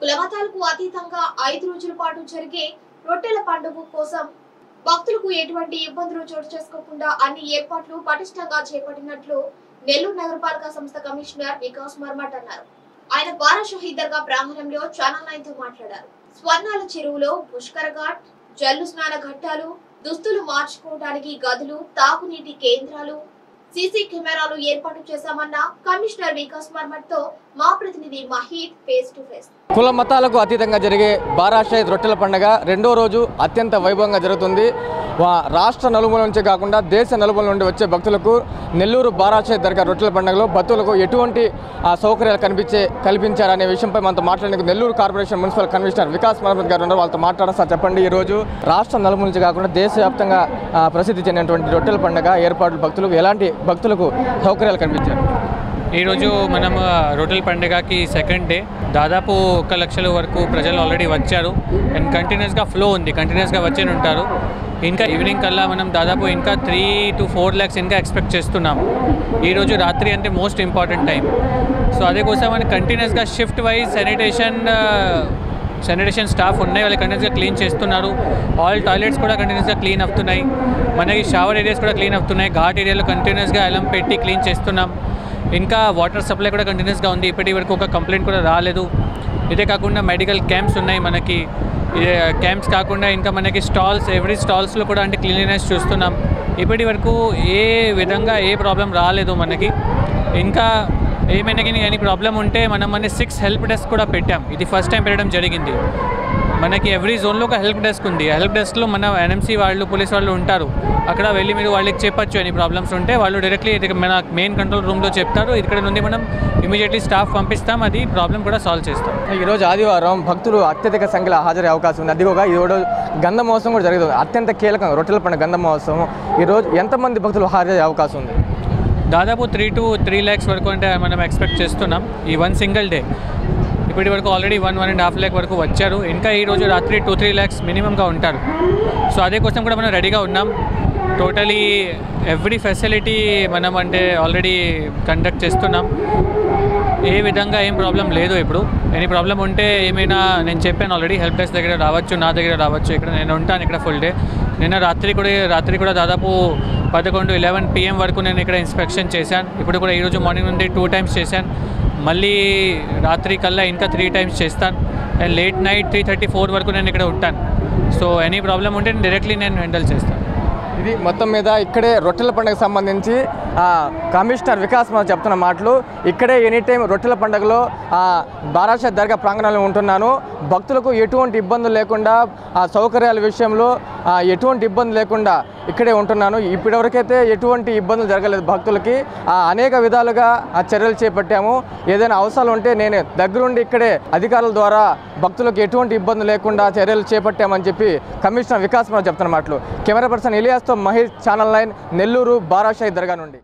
కులమతాలకు అతీతంగా ఐదు రోజుల పాటు జరిగే రొట్టెల పండుగ కోసం భక్తులకు ఎటువంటి ఇబ్బందులు చోటు చేసుకోకుండా అన్ని ఏర్పాట్లు పటిష్టంగా చేపట్టినట్లు నెల్లూరు నగరపాలక సంస్థ కమిషనర్ వికాస్ మర్మట్ అన్నారు ఆయన బారా షహీద్ దర్గా ప్రాంగణంలో ఛానల్ నైన్ తో మాట్లాడారు స్వర్ణాల చెరువులో పుష్కర ఘాట్ జల్లు స్నాన ఘట్టాలు దుస్తులు మార్చుకోవడానికి గదులు తాగునీటి కేంద్రాలు సీసీ కెమెరాలు ఏర్పాటు చేశామన్న కమిషనర్ వికాస్ మర్మట్ తో మా ప్రతినిధి మహీద్ ఫేస్ టు ఫేస్ కుల మతాలకు అతీతంగా జరిగే బారాషాయిద్ రొట్టెల పండుగ రెండో రోజు అత్యంత వైభవంగా జరుగుతుంది వా- రాష్ట్ర నలుమూల నుంచి కాకుండా దేశ నలుమూల నుండి వచ్చే భక్తులకు నెల్లూరు బారాషాయిద్ దర్గా రొట్టెల పండుగలో భక్తులకు ఎటువంటి ఆ, సౌకర్యాలు కనిపించే కల్పించారనే విషయంపై మనతో మాట్లాడేందుకు Nellore corporation municipal commissioner Vikas Mohammed garu ఉన్నారు వాళ్ళతో మాట్లాడారు సార్ చెప్పండి ఈ రోజు రాష్ట్ర నలుమూల నుంచి కాకుండా దేశవ్యాప్తంగా ఆ, ప్రసిద్ధి చెందినటువంటి రొట్టెల పండుగ ఏర్పాట్లు భక్తులకు ఎలాంటి భక్తులకు సౌకర్యాలు కనిపించారు ఈరోజు మనం రొట్టెల పండుగకి సెకండ్ డే దాదాపు ఒక లక్షల వరకు ప్రజలు ఆల్రెడీ వచ్చారు అండ్ కంటిన్యూస్గా ఫ్లో ఉంది కంటిన్యూస్గా వచ్చే ఉంటారు ఇంకా ఈవినింగ్ కల్లా మనం దాదాపు ఇంకా త్రీ టు ఫోర్ ల్యాక్స్ ఇంకా ఎక్స్పెక్ట్ చేస్తున్నాం ఈరోజు రాత్రి అంటే మోస్ట్ ఇంపార్టెంట్ టైం సో అదే కోసం మనం కంటిన్యూస్గా shift wise sanitation sanitation staff ఉన్నాయి వాళ్ళు కంటిన్యూస్గా క్లీన్ చేస్తున్నారు ఆల్ టాయిలెట్స్ కూడా కంటిన్యూస్గా క్లీన్ అవుతున్నాయి మనకి షవర్ ఏరియాస్ కూడా క్లీన్ అవుతున్నాయి ఘాట్ ఏరియాలో కంటిన్యూస్గా అలం పెట్టి క్లీన్ చేస్తున్నాం ఇంకా వాటర్ సప్లై కూడా కంటిన్యూస్గా ఉంది ఇప్పటి వరకు ఒక కంప్లైంట్ కూడా రాలేదు ఇదే కాకుండా మెడికల్ క్యాంప్స్ ఉన్నాయి మనకి క్యాంప్స్ కాకుండా ఇంకా మనకి స్టాల్స్ ఎవ్రీ స్టాల్స్లో కూడా అంటే క్లీన్లీనెస్ చూస్తున్నాం ఇప్పటి వరకు ఏ విధంగా ఏ ప్రాబ్లం రాలేదు మనకి ఇంకా ఏమైనా కానీ ఎనీ ప్రాబ్లం ఉంటే మనం మన సిక్స్ హెల్ప్ డెస్క్ కూడా పెట్టాం ఇది ఫస్ట్ టైం పెట్టడం జరిగింది మనకి ఎవ్రీ జోన్లో ఒక హెల్ప్ డెస్క్ ఉంది ఆ హెల్ప్ డెస్క్లో మన ఎన్ఎంసీ వాళ్ళు పోలీస్ వాళ్ళు ఉంటారు అక్కడ వెళ్ళి మీరు వాళ్ళకి చెప్పచ్చు ఎన్ని ప్రాబ్లమ్స్ ఉంటే వాళ్ళు డైరెక్ట్లీ మన మెయిన్ కంట్రోల్ రూమ్లో చెప్తారు ఇక్కడ నుండి మనం ఇమీడియట్లీ స్టాఫ్ పంపిస్తాం అది ప్రాబ్లం కూడా సాల్వ్ చేస్తాం ఈరోజు ఆదివారం భక్తులు అత్యధిక సంఖ్యలో హాజరయ్యే అవకాశం ఉంది అదిగోగా ఈరోజు గంధ మహోత్సవం కూడా జరుగుతుంది అత్యంత కీలకం రొట్టెల పండుగ గంధ మహోత్సవం ఈరోజు ఎంతమంది భక్తులు హాజరయ్యే అవకాశం ఉంది దాదాపు త్రీ టు త్రీ ల్యాక్స్ వరకు అంటే మనం ఎక్స్పెక్ట్ చేస్తున్నాం ఈ వన్ సింగిల్ డే ఇప్పటి వరకు already one one and half lakh వరకు వచ్చారు ఇంకా ఈ రోజు రాత్రి టూ త్రీ ల్యాక్స్ మినిమంగా ఉంటారు సో అదే కోసం కూడా మనం రెడీగా ఉన్నాం టోటలీ ఎవ్రీ ఫెసిలిటీ మనం అంటే ఆల్రెడీ కండక్ట్ చేస్తున్నాం ఏ విధంగా ఏం ప్రాబ్లం లేదు ఇప్పుడు ఎనీ ప్రాబ్లం ఉంటే ఏమైనా నేను చెప్పాను ఆల్రెడీ హెల్ప్ డెస్క్ దగ్గర రావచ్చు నా దగ్గర రావచ్చు ఇక్కడ నేను ఉంటాను ఇక్కడ ఫుల్ డే నిన్న రాత్రి కూడా రాత్రి కూడా దాదాపు పదకొండు ఎలెవెన్ పిఎం వరకు నేను ఇక్కడ ఇన్స్పెక్షన్ చేశాను ఇప్పుడు కూడా ఈరోజు మార్నింగ్ నుండి టూ టైమ్స్ చేశాను మళ్ళీ రాత్రి కల్లా ఇంకా త్రీ టైమ్స్ చేస్తాను and late night three thirty four వరకు నేను ఇక్కడ ఉంటాను సో ఎనీ ప్రాబ్లం ఉంటే డైరెక్ట్లీ నేను హ్యాండిల్ చేస్తాను ఇది మొత్తం మీద ఇక్కడే రొట్టెల పండుగకు సంబంధించి ఆ, కమిషనర్ వికాస్ మనం చెప్తున్న మాటలు ఇక్కడే ఎనీ టైం రొట్టెల పండుగలో ఆ, బారాషా దర్గా ప్రాంగణంలో ఉంటున్నాను భక్తులకు ఎటువంటి ఇబ్బందులు లేకుండా ఆ సౌకర్యాల విషయంలో ఆ, ఎటువంటి ఇబ్బంది లేకుండా ఇక్కడే ఉంటున్నాను ఇప్పటివరకైతే ఎటువంటి ఇబ్బందులు జరగలేదు భక్తులకి ఆ, అనేక విధాలుగా ఆ చర్యలు చేపట్టాము ఏదైనా అవసరాలు ఉంటే నేను దగ్గరుండి ఇక్కడే అధికారుల ద్వారా భక్తులకు ఎటువంటి ఇబ్బంది లేకుండా చర్యలు చేపట్టామని చెప్పి కమిషనర్ వికాస్ మనం చెప్తున్న మాటలు కెమెరా పర్సన్ ఇలియాస్తో మహేష్ ఛానల్ నైన్ నెల్లూరు బారాషాయి దర్గా నుండి